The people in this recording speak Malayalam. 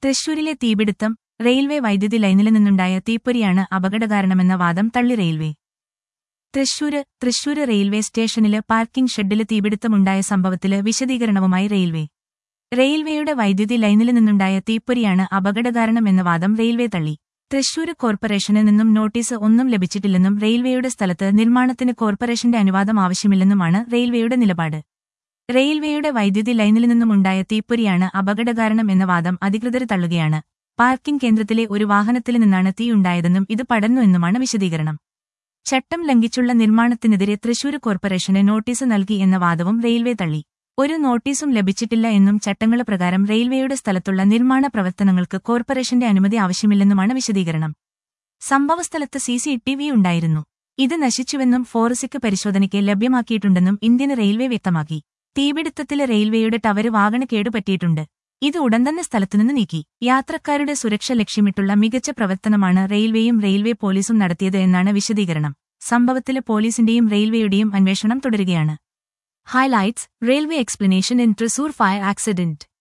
തൃശൂരിലെ തീപിടുത്തം റെയിൽവേ വൈദ്യുതി ലൈനിൽ നിന്നുണ്ടായ തീപ്പൊരിയാണ് അപകടകാരണമെന്ന വാദം തള്ളി റെയിൽവേ തൃശൂര് തൃശൂര് റെയിൽവേ സ്റ്റേഷനില് പാർക്കിംഗ് ഷെഡില് തീപിടുത്തമുണ്ടായ സംഭവത്തില് വിശദീകരണവുമായി റെയിൽവേ റെയിൽവേയുടെ വൈദ്യുതി ലൈനിൽ നിന്നുണ്ടായ തീപ്പൊരിയാണ് അപകടകാരണമെന്ന വാദം റെയിൽവേ തള്ളി തൃശൂര് കോർപ്പറേഷന് നിന്നും നോട്ടീസ് ഒന്നും ലഭിച്ചിട്ടില്ലെന്നും റെയിൽവേയുടെ സ്ഥലത്ത് നിർമ്മാണത്തിന് കോർപ്പറേഷന്റെ അനുവാദം ആവശ്യമില്ലെന്നുമാണ് റെയിൽവേയുടെ നിലപാട് റെയിൽവേയുടെ വൈദ്യുതി ലൈനിൽ നിന്നുമുണ്ടായ തീപ്പൊരിയാണ് അപകടകാരണം എന്ന വാദം അധികൃതർ തള്ളുകയാണ് പാർക്കിംഗ് കേന്ദ്രത്തിലെ ഒരു വാഹനത്തിൽ നിന്നാണ് തീയുണ്ടായതെന്നും ഇത് പടർന്നു എന്നുമാണ് വിശദീകരണം ചട്ടം ലംഘിച്ചുള്ള നിർമ്മാണത്തിനെതിരെ തൃശൂർ കോർപ്പറേഷന് നോട്ടീസ് നൽകി എന്ന വാദവും റെയിൽവേ തള്ളി ഒരു നോട്ടീസും ലഭിച്ചിട്ടില്ല എന്നും ചട്ടങ്ങള് പ്രകാരം റെയിൽവേയുടെ സ്ഥലത്തുള്ള നിർമ്മാണ പ്രവർത്തനങ്ങൾക്ക് കോർപ്പറേഷന്റെ അനുമതി ആവശ്യമില്ലെന്നുമാണ് വിശദീകരണം സംഭവസ്ഥലത്ത് സി സി ടി വി ഉണ്ടായിരുന്നു ഇത് നശിച്ചുവെന്നും ഫോറസിക് പരിശോധനയ്ക്ക് ലഭ്യമാക്കിയിട്ടുണ്ടെന്നും ഇന്ത്യൻ റെയിൽവേ വ്യക്തമാക്കി തീപിടുത്തത്തില് റെയിൽവേയുടെ ടവര് വാഗണ് കേടുപറ്റിയിട്ടുണ്ട് ഇത് ഉടൻ തന്നെ സ്ഥലത്തുനിന്ന് നീക്കി യാത്രക്കാരുടെ സുരക്ഷ ലക്ഷ്യമിട്ടുള്ള മികച്ച പ്രവർത്തനമാണ് റെയിൽവേയും റെയിൽവേ പോലീസും നടത്തിയത് എന്നാണ് വിശദീകരണം സംഭവത്തില് പോലീസിന്റെയും റെയിൽവേയുടെയും അന്വേഷണം തുടരുകയാണ് highlights railway explanation in Thrissur fire accident